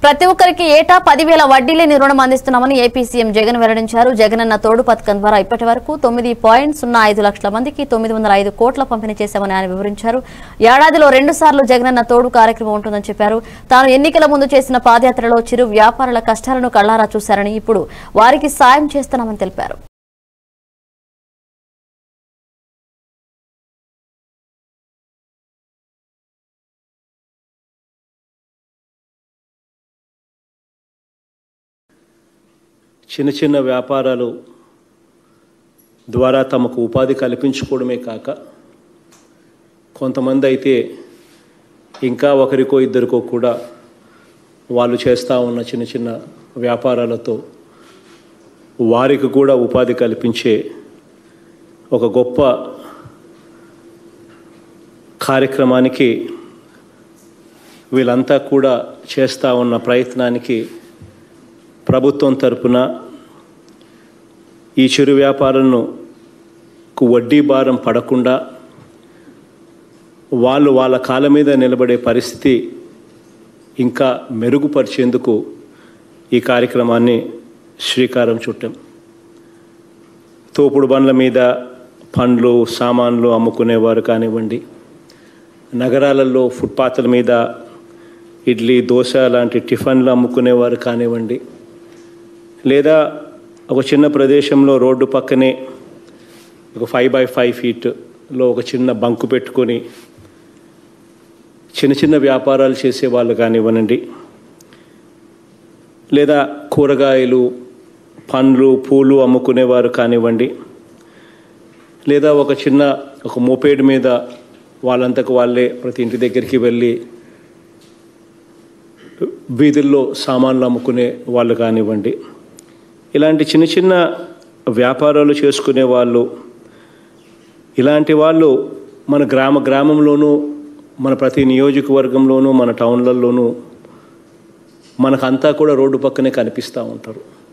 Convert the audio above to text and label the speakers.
Speaker 1: ప్రతి ఒక్కరికి ఏటా పదివేల వడ్డీ లేని రుణం అందిస్తున్నామని ఏపీ సీఎం జగన్ వెల్లడించారు జగనన్న తోడు పథకం ద్వారా ఇప్పటి వరకు తొమ్మిది పాయింట్ సున్నా ఐదు లక్షల మందికి తొమ్మిది వందల ఐదు కోట్ల పంపిణీ చేశామని ఆయన వివరించారు ఏడాదిలో రెండు సార్లు జగనన్న తోడు కార్యక్రమం ఉంటుందని చెప్పారు తాను ఎన్నికల ముందు చేసిన పాదయాత్రలో చిరు వ్యాపారుల కష్టాలను కళ్లారా చూశారని ఇప్పుడు వారికి సాయం చేస్తున్నామని తెలిపారు
Speaker 2: చిన్న చిన్న వ్యాపారాలు ద్వారా తమకు ఉపాధి కల్పించుకోవడమే కాక కొంతమంది అయితే ఇంకా ఒకరికో ఇద్దరికో కూడా వాళ్ళు చేస్తూ ఉన్న చిన్న చిన్న వ్యాపారాలతో వారికి కూడా ఉపాధి కల్పించే ఒక గొప్ప కార్యక్రమానికి వీళ్ళంతా కూడా చేస్తూ ఉన్న ప్రయత్నానికి ప్రభుత్వం తరపున ఈ చిరు వ్యాపారులను కు వడ్డీ భారం పడకుండా వాళ్ళు వాళ్ళ కాళ్ళ మీద నిలబడే పరిస్థితి ఇంకా మెరుగుపరిచేందుకు ఈ కార్యక్రమాన్ని శ్రీకారం చుట్టాం తోపుడు బండ్ల మీద పండ్లు సామాన్లు అమ్ముకునేవారు కానివ్వండి నగరాలలో ఫుట్పాత్ల మీద ఇడ్లీ దోశ లాంటి టిఫిన్లు అమ్ముకునేవారు కానివ్వండి లేదా ఒక చిన్న ప్రదేశంలో రోడ్డు పక్కనే ఒక ఫైవ్ బై ఫైవ్ ఫీట్లో ఒక చిన్న బంకు పెట్టుకొని చిన్న చిన్న వ్యాపారాలు చేసేవాళ్ళు కానివ్వనండి లేదా కూరగాయలు పండ్లు పూలు అమ్ముకునేవారు కానివ్వండి లేదా ఒక చిన్న ఒక మోపేడ్ మీద వాళ్ళంతకు వాళ్ళే ప్రతి ఇంటి దగ్గరికి వెళ్ళి వీధుల్లో సామాన్లు అమ్ముకునే వాళ్ళు కానివ్వండి ఇలాంటి చిన్న చిన్న వ్యాపారాలు చేసుకునే వాళ్ళు ఇలాంటి వాళ్ళు మన గ్రామ గ్రామంలోనూ మన ప్రతి నియోజకవర్గంలోనూ మన టౌన్లలోనూ మనకంతా కూడా రోడ్డు పక్కనే కనిపిస్తూ ఉంటారు